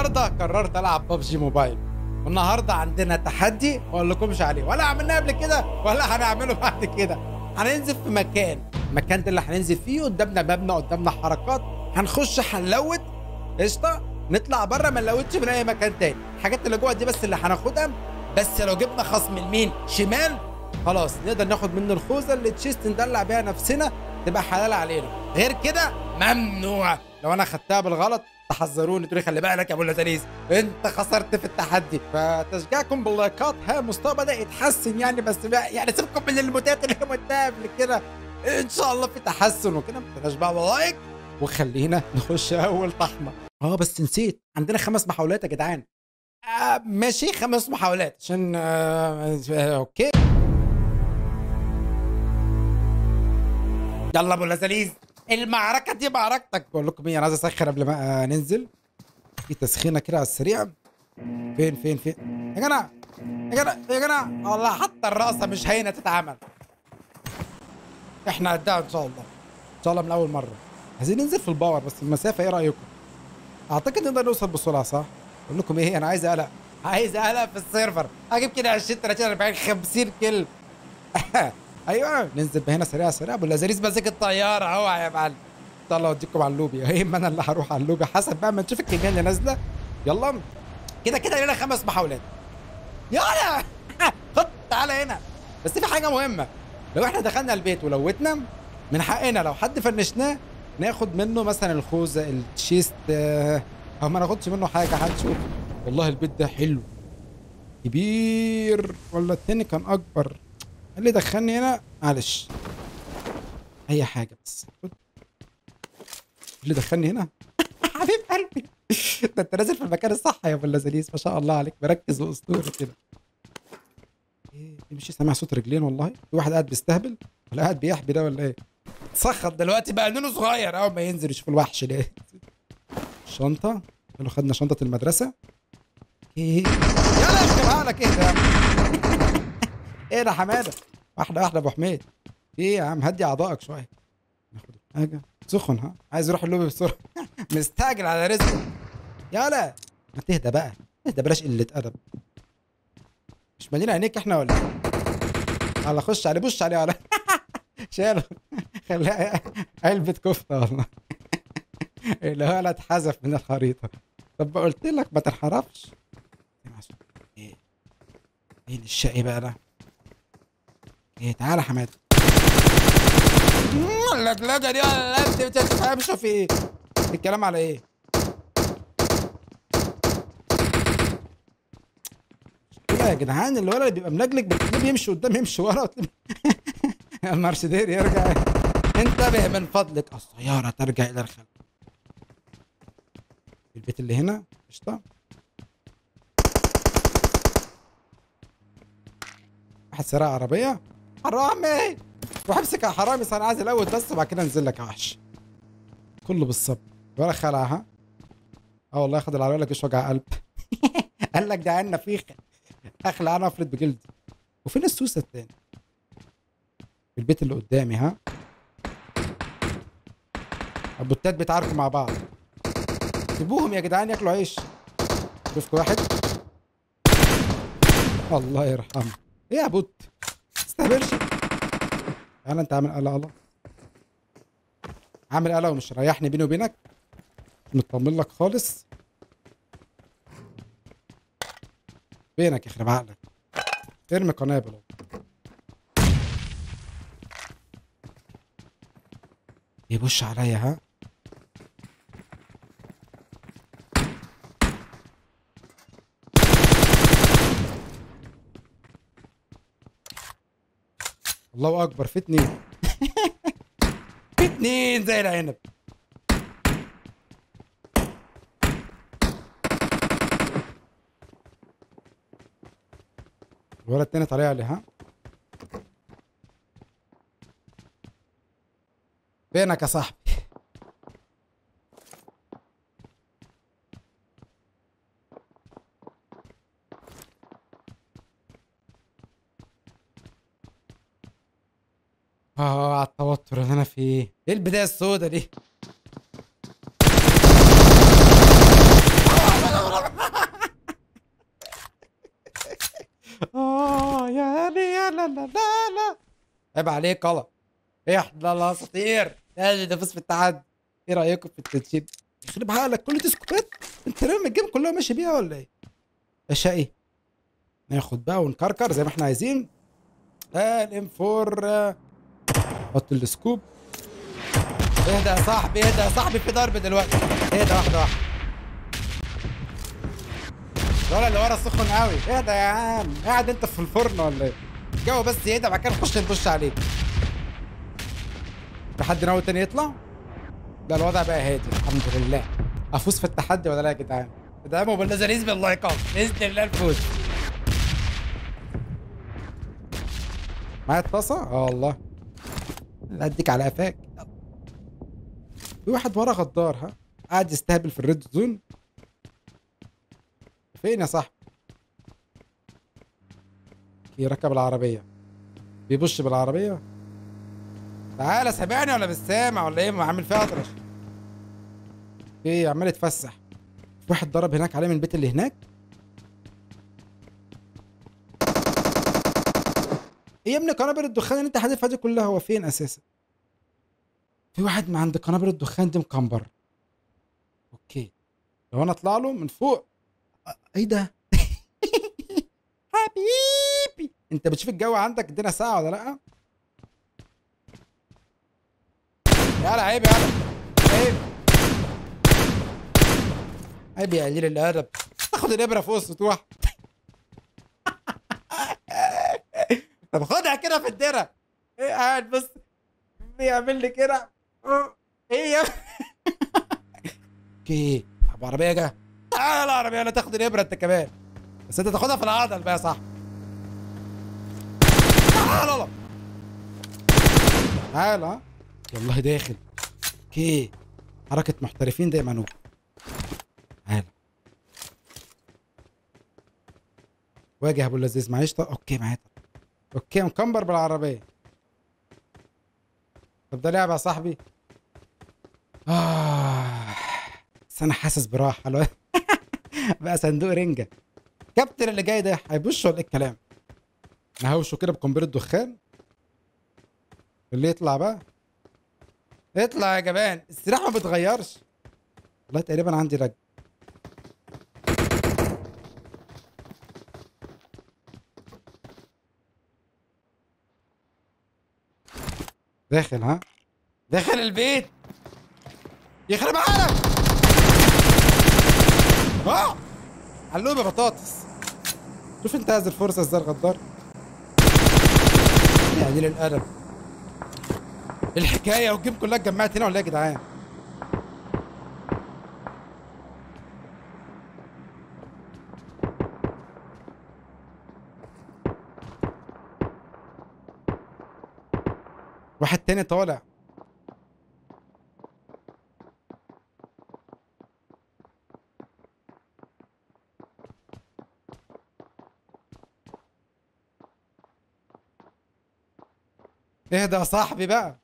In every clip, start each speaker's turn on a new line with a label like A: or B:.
A: النهارده قررت العب ببجي موبايل والنهارده عندنا تحدي ما اقولكمش عليه ولا عملناه قبل كده ولا هنعمله بعد كده هننزل في مكان المكان ده اللي هننزل فيه قدامنا مبنى قدامنا حركات هنخش هنلوت قشطه نطلع بره ما نلوتش من اي مكان تاني الحاجات اللي جوه دي بس اللي هناخدها بس لو جبنا خصم اليمين شمال خلاص نقدر ناخد منه الخوذه اللي تشيست ندلع بيها نفسنا تبقى حلال علينا غير كده ممنوع لو انا خدتها بالغلط تحذروني تقولي خلي بالك يا ابو اللذيذ انت خسرت في التحدي فتشجيعكم باللايكات ها مستوى بدا يتحسن يعني بس بقى يعني سيبكم من الموتات اللي متها قبل كده ان شاء الله في تحسن وكده ما تنساش بقى لايك وخلينا نخش اول طحنه اه بس نسيت عندنا خمس محاولات يا جدعان آه ماشي خمس محاولات عشان آه آه اوكي يلا ابو اللذيذ المعركه دي معركتك بقول لكم ايه انا عايز اسخن قبل ما آه، ننزل في تسخينه كده على السريع فين فين فين يا جدع يا جدع يا جدع والله حتى الرقصه مش هينه تتعمل احنا قدها ان شاء الله ان شاء الله من اول مره عايزين ننزل في الباور بس المسافه ايه رايكم اعتقد نقدر نوصل بسرعه صح اقول لكم ايه انا عايز اقلق عايز اقلق في السيرفر هجيب كده 20 30 40 50 كيل ايوه ننزل بهنا سريع سريع ابو اللذيذ ماسك الطياره اهو يا معلم ان شاء الله اوديكم على اللوبي يا اما انا اللي هروح على اللوبي حسب بقى ما نشوف الكميه اللي نازله يلا كده كده لنا خمس محاولات يلا خد تعالى هنا بس في حاجه مهمه لو احنا دخلنا البيت ولوتنا من حقنا لو حد فنشناه ناخد منه مثلا الخوذه التشيست آه، او ما ناخدش منه حاجه هنشوف والله البيت ده حلو كبير ولا التاني كان اكبر اللي دخلني هنا معلش اي حاجه بس خد. اللي دخلني هنا حبيب قلبي ده انت نازل في المكان الصح يا ابو اللذيذ ما شاء الله عليك مركز واسطوري كده ايه مش سامع صوت رجلين والله في واحد قاعد بيستهبل ولا قاعد بيحبي ده ولا ايه سخط دلوقتي بقى نونو صغير اول ما ينزل يشوف الوحش ده شنطه قالوا خدنا شنطه المدرسه ايه يلا اكتب عقلك ايه ده ايه ده حماده واحده واحده يا ابو حميد ايه يا عم هدي اعضائك شويه ناخد حاجه سخن ها عايز يروح اللوبي بسرعه مستعجل على رزقه يلا ما تهدى بقى اهدى بلاش قله ادب مش مالين عينيك احنا ولا ايه يلا خش عليه بص عليه على شاله خليها علبة كفتة والله اللي هو لا اتحذف من الخريطة طب قلت لك ما تنحرفش ايه فين الشقي بقى ده ايه تعالى يا حماد مم، اللجلجة دي ولا انت بتفهمش في ايه الكلام على ايه لا يا جدعان الولد اللي بيبقى ملجلج بتلاقيه بيمشي قدام يمشي ورا وتلاقيه- المرشدير يرجع انتبه من فضلك السيارة ترجع إلى الخلف البيت اللي هنا قشطة واحد سرق عربية حرامي روح امسك يا حرامي انا عايز الاول بس وبعد كده انزل لك يا وحش كله بالصبر ولا خلعها اه والله ياخد العربية لك ايش وجع قلب قال لك ده عنا فيخة اخلع انا افرد بجلدي وفين السوسة التاني البيت اللي قدامي ها البوتات بيتعاركوا مع بعض سيبوهم يا جدعان ياكلوا عيش شفت واحد الله يرحمه ايه يا بوت تستهبلش تعالى انت عامل قلق الله عامل قلق ومش ريحني بيني وبينك مطمن لك خالص فينك يخرب عقلك ارمي قنابل اهو. يبش عليا ها الله اكبر في اتنين في اتنين زي العنب الولد التاني طالع لي ها فينك يا صاحبي اه على التوتر اللي انا فيه ايه البدايه السوداء دي لا لا لا عيب عليك يلا احنا الاساطير لازم نفوز في التحدي ايه رايكم في التنشيد يخرب عقلك كل دي سكوبات انت رامي الجيم كلها ماشي بيها ولا ايه يا شقي ناخد بقى ونكركر زي ما احنا عايزين الام 4 حط السكوب اهدى يا صاحبي اهدى يا صاحبي في ضرب دلوقتي اهدى واحده واحده ولا اللي ورا سخن قوي اهدى يا عم قاعد انت في الفرن ولا ايه الجو بس يهدى بعد كده نخش نبش عليك في حد ناوي تاني يطلع لا الوضع بقى هادي الحمد لله افوز في التحدي ولا لا يا جدعان ادعموا باللازاليز باللايكات باذن الله الفوز معايا الطاسه اه والله لا اديك على قفاك في واحد ورا غدار ها قاعد يستهبل في الريد زون فين يا صاحبي يركب العربية بيبش بالعربية تعالى سامعني ولا مش سامع ولا ايه ما عامل فيها اطرش ايه عمال يتفسح في واحد ضرب هناك عليه من البيت اللي هناك ايه يا ابني قنابل الدخان اللي انت حادفها دي كلها هو فين اساسا في واحد من عند قنابل الدخان دي مكمبر اوكي لو انا اطلع له من فوق أ- ايه ده حبيبي انت بتشوف الجو عندك الدنيا ساعة ولا لا يلا عيب يلا عيب عيب يا قليل الادب تاخد الابره فوق السطوح طب خدها كده في الدرة ايه قاعد بص بيعمل لي كده ايه يا اوكي ابو عربيه جه تعالى العربيه لا تاخد الابره انت كمان بس انت تاخدها في العضل بقى يا صاحبي تعالى يلا تعالى ها والله داخل اوكي حركه محترفين دايما نوب تعالى واجه ابو اللذيذ معيش طب اوكي معايا طب اوكي مكمبر بالعربيه طب ده لعبه يا صاحبي آه. بس انا حاسس براحه لو بقى صندوق رنجه كابتن اللي جاي ده هيبش ولا ايه الكلام نهوشه كده بقنبله دخان اللي يطلع بقى اطلع يا جبان السلاح ما بيتغيرش والله تقريبا عندي رج داخل ها داخل البيت يخرب عقلك اه علومه بطاطس شوف انت هذه الفرصه ازاي الغدار يعني للادب الحكايه والجيم كلها اتجمعت هنا ولا ايه يا جدعان واحد تاني طالع اهدى يا صاحبي بقى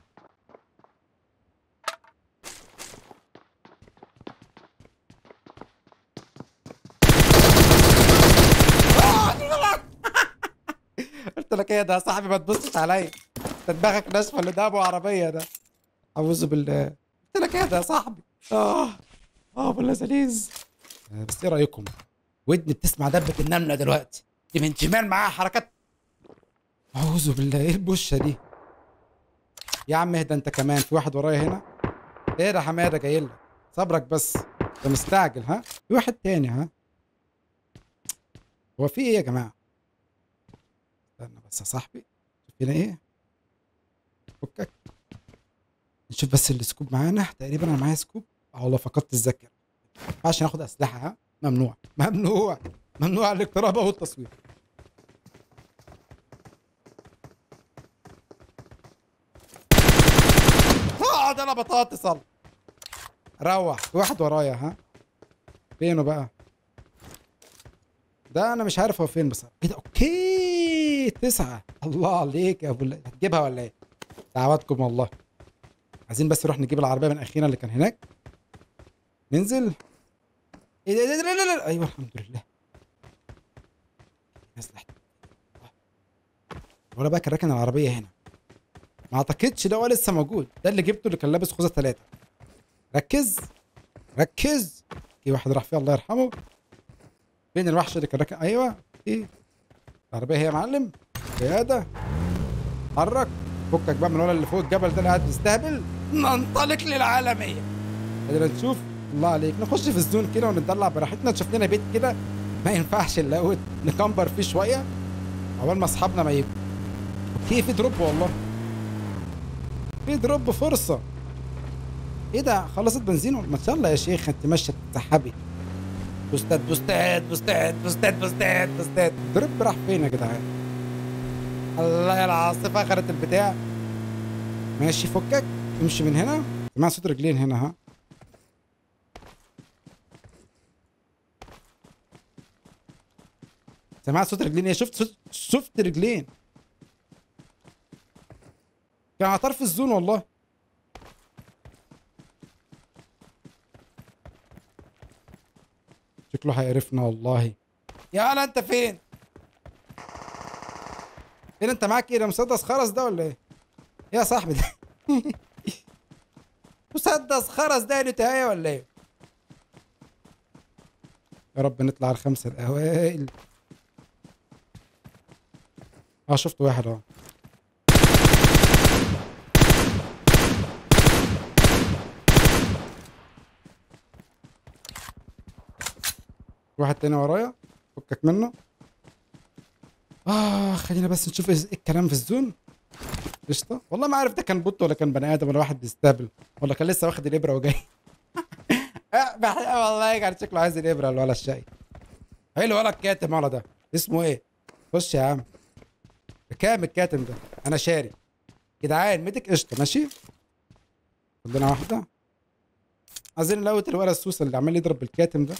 A: قلت لك ايه ده يا صاحبي ما تبصش عليا انت دماغك ناشفه اللي ده ابو عربيه ده اعوذ بالله قلت لك ايه ده يا صاحبي اه اه ابو اللذيذ آه، بس ايه رايكم ودني بتسمع دبه النمله دلوقتي دي من شمال معاها حركات اعوذ بالله ايه البشه دي يا عم اهدى انت كمان في واحد ورايا هنا ايه ده حماده جاي لك صبرك بس انت مستعجل ها في واحد تاني ها هو في ايه يا جماعه استنى بس يا صاحبي شوف هنا ايه فكك نشوف بس السكوب معانا تقريبا انا معايا سكوب اه والله فقدت الذاكره ما ينفعش ناخد اسلحه ها ممنوع ممنوع ممنوع الاقتراب او التصوير اقعد انا بطاطس الله روح في واحد ورايا ها فينه بقى ده انا مش عارف هو فين بصراحه ايه ده اوكي تسعة الله عليك يا ابو الله هتجيبها ولا ايه دعواتكم والله عايزين بس نروح نجيب العربيه من اخينا اللي كان هناك ننزل ايه ده إيه ده لا لا لا ايوه الحمد لله نزل تحت ولا بقى كان راكن العربيه هنا ما اعتقدش ده هو لسه موجود ده اللي جبته اللي كان لابس خوذه ثلاثه ركز ركز في واحد راح فيه الله يرحمه فين الوحش اللي كان راكن ايوه ايه العربيه هي يا معلم قياده حرك فكك بقى من ولا اللي فوق الجبل ده اللي قاعد بيستهبل ننطلق للعالميه خلينا نشوف الله عليك نخش في الزون كده ونتدلع براحتنا نشوف لنا بيت كده ما ينفعش نلاقوت نكمبر فيه شويه اول ما اصحابنا ما يجوا اوكي في دروب والله في دروب فرصه ايه ده خلصت بنزين ما شاء الله يا شيخ انت ماشيه تسحبي بوستات بوستات بوستات بوستات بوستات بوستات دروب راح فين يا جدعان الله يا العاصفه اخرت البتاع ماشي فكك امشي من هنا سمع صوت رجلين هنا ها سمعت صوت رجلين ايه شفت صوت شفت رجلين كان على طرف الزون والله شكله هيعرفنا والله يا انا انت فين فين انت معاك ايه ده مسدس خرس ده ولا ايه يا صاحبي ده مسدس خرس ده نتايه ولا ايه يا رب نطلع الخمسه الاوائل اه شفت واحد اه واحد تاني ورايا فكك منه اه خلينا بس نشوف ايه الكلام في الزون قشطه والله ما عارف ده كان بوت ولا كان بني ادم ولا واحد بيستقبل ولا كان لسه واخد الابره وجاي والله كان شكله عايز الابره ولا الشاي حلو ولا الكاتم ولا ده اسمه ايه خش يا عم بكام الكاتم ده انا شاري جدعان ميتك قشطه ماشي عندنا واحده عايزين نلوت الولد السوسه اللي عمال يضرب بالكاتم ده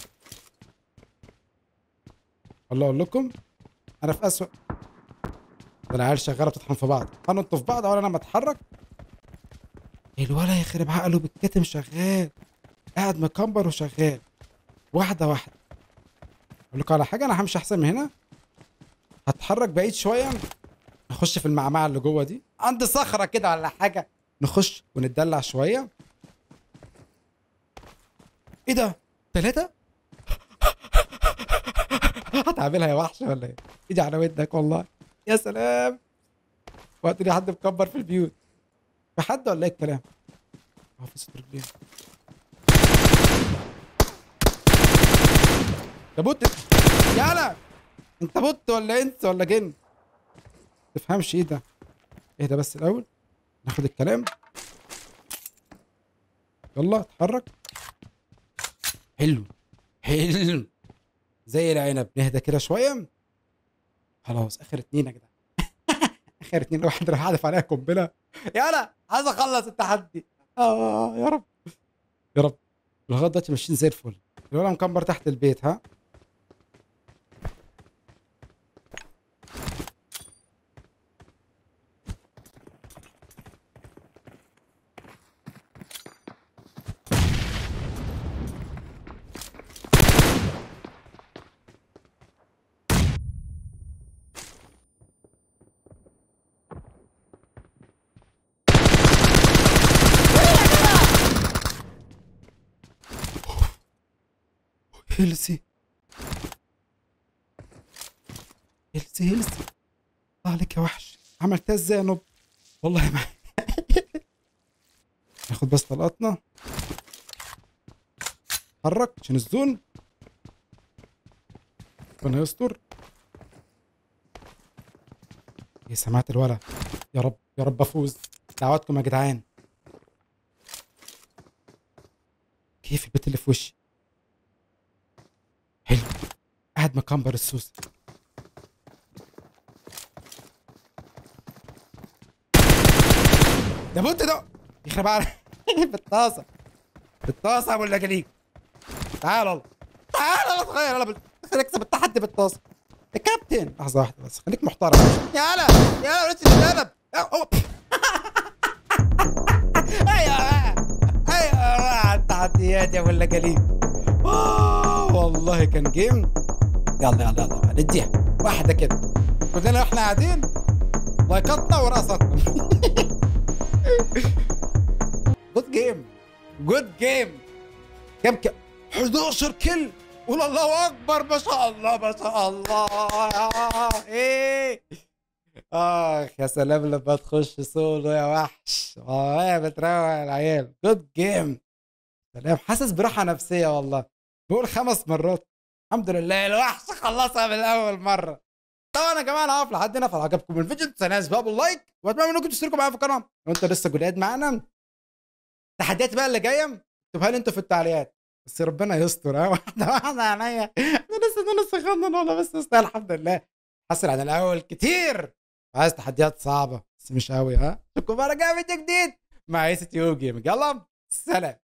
A: والله اقول لكم انا في اسوء ده العيال شغاله بتطحن في بعض هنطوا في بعض ولا انا بتحرك الولا يخرب عقله بالكاتم شغال قاعد مكمبر وشغال واحده واحده اقول لكم على حاجه انا همشي احسن من هنا هتحرك بعيد شويه نخش في المعمعه اللي جوه دي عند صخره كده ولا حاجه نخش ونتدلع شويه ايه ده ثلاثه هتعملها يا وحش ولا ايه ايدي على ودنك والله يا سلام وقت لي حد مكبر في البيوت في حد ولا ايه الكلام اه في صوت رجلين ده بوت يالا انت بوت ولا انت ولا جن تفهمش ايه ده اهدى بس الاول ناخد الكلام يلا اتحرك حلو حلو زي العنب نهدى كده شويه خلاص اخر اتنين يا جدعان اخر اتنين واحد راح حادف عليها قنبله يلا عايز اخلص التحدي اه يا رب يا رب لغايه دلوقتي ماشيين زي الفل الولد مكمبر تحت البيت ها هيلسي هيلسي هيلسي الله عليك يا وحش عملتها ازاي يا نوب والله ما ناخد بس طلقاتنا حرك عشان الزون ربنا يستر يا سمعت الولا يا رب يا رب افوز دعواتكم يا جدعان كيف البيت اللي في وشي حلو قاعد مكمبر السوس ده بوت ده يخرب على بالطاسه بالطاسه يا ابو اللجليك تعال والله تعال والله صغير يلا بال- خليك اكسب التحدي بالطاسه يا كابتن لحظه واحده بس خليك محترم يلا يلا ريتش القلب ايوه بقى ايوه بقى على التحديات يا ابو اللجليك آه، والله كان جيم يلا يلا يلا نديها واحده كده كلنا واحنا قاعدين لايكاتنا ورقصاتنا جود جيم جود جيم كم كم 11 كل قول الله اكبر ما شاء الله ما شاء الله ايه اخ يا سلام لما تخش سولو يا وحش اه يا بتروق العيال جود جيم سلام حاسس براحه نفسيه والله بقول خمس مرات الحمد لله الوحش خلصها من اول مره طبعا يا جماعه انا هقف لحد هنا فلو عجبكم الفيديو ما تنسوناش بقى باللايك واتمنى انكم تشتركوا معايا في القناه لو انت لسه جداد معانا التحديات بقى اللي جايه اكتبها لي انتوا في التعليقات بس ربنا يستر ها واحده واحده عينيا انا لسه انا سخنان والله بس استاهل الحمد لله حسن عن الاول كتير عايز تحديات صعبه بس مش قوي ها اشوفكم بقى جاي فيديو جديد مع ايس تيوب جيمنج يلا سلام